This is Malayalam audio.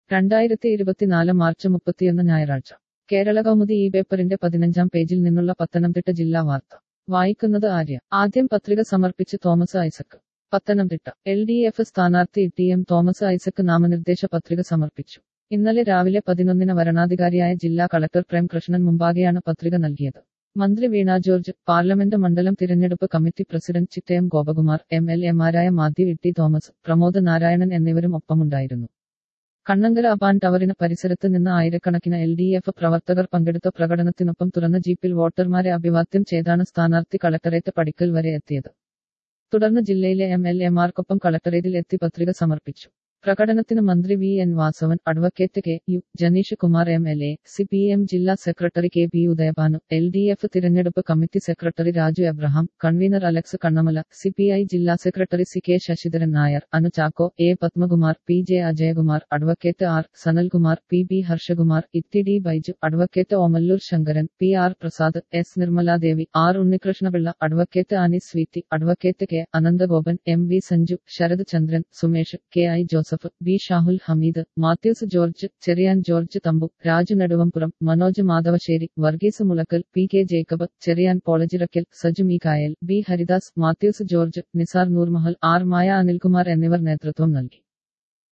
രണ്ടായിരത്തി ഇരുപത്തിനാല് മാർച്ച് മുപ്പത്തിയൊന്ന് ഞായറാഴ്ച കേരള കൗമുദി ഈ പേപ്പറിന്റെ പതിനഞ്ചാം പേജിൽ നിന്നുള്ള പത്തനംതിട്ട ജില്ലാ വാർത്ത വായിക്കുന്നത് ആര്യ ആദ്യം പത്രിക സമർപ്പിച്ച് Thomas Isaac Pathanamthitta L D F സ്ഥാനാർത്ഥി ടി എം തോമസ് ഐസക് നാമനിർദ്ദേശ പത്രിക സമർപ്പിച്ചു ഇന്നലെ രാവിലെ പതിനൊന്നിന് വരണാധികാരിയായ ജില്ലാ കളക്ടർ പ്രേം കൃഷ്ണൻ മുമ്പാകെയാണ് പത്രിക നൽകിയത് മന്ത്രി വീണ ജോർജ് പാർലമെന്റ് മണ്ഡലം തിരഞ്ഞെടുപ്പ് committee president Chittayam Gopakumar M L എമാരായ മാത്യു ഇട്ടി തോമസ് പ്രമോദ് നാരായണൻ എന്നിവരും ഒപ്പമുണ്ടായിരുന്നു കണ്ണങ്കര അപാൻ ടവറിന് പരിസരത്ത് നിന്ന് ആയിരക്കണക്കിന് എൽ ഡി എഫ് പ്രവർത്തകർ പങ്കെടുത്ത പ്രകടനത്തിനൊപ്പം തുറന്ന ജീപ്പിൽ വോട്ടർമാരെ അഭിവാദ്യം ചെയ്താണ് സ്ഥാനാർത്ഥി കളക്ടറേറ്റ് പടിക്കൽ വരെ എത്തിയത് തുടർന്ന് ജില്ലയിലെ എം എൽ എമാർക്കൊപ്പം കളക്ടറേറ്റിൽ എത്തി പത്രിക സമർപ്പിച്ചു പ്രകടനത്തിന് മന്ത്രി V N Vasavan advocate K U Janeesh Kumar M L A C P M ജില്ലാ secretary K P Udayabhanu L D F തിരഞ്ഞെടുപ്പ് committee secretary Raju Abraham convener Alex Kannamala C P I ജില്ലാ secretary C K Sasidharan Nair Anu Chacko A Padmakumar P J Ajayakumar advocate R Sanalkumar P B Harshakumar ഇത്തി D Baiju advocate Omallur Sankaran P R Prasad S Nirmaladevi R Unnikrishnapillai advocate Annie Sweety advocate K Ananthagopan M V Sanju Sarath Chandran Sumesh K I Joseph B Shahul Hameed Mathews George Cherian George Thampu Raju Neduvampuram Manoj Madhavassery Varghese Mulakkal P K Jacob Cherian Polajirakkal Saju Meekayal B Haridas Mathews George Nisar Noormahal R Maya Anilkumar എന്നിവർ നേതൃത്വം നൽകി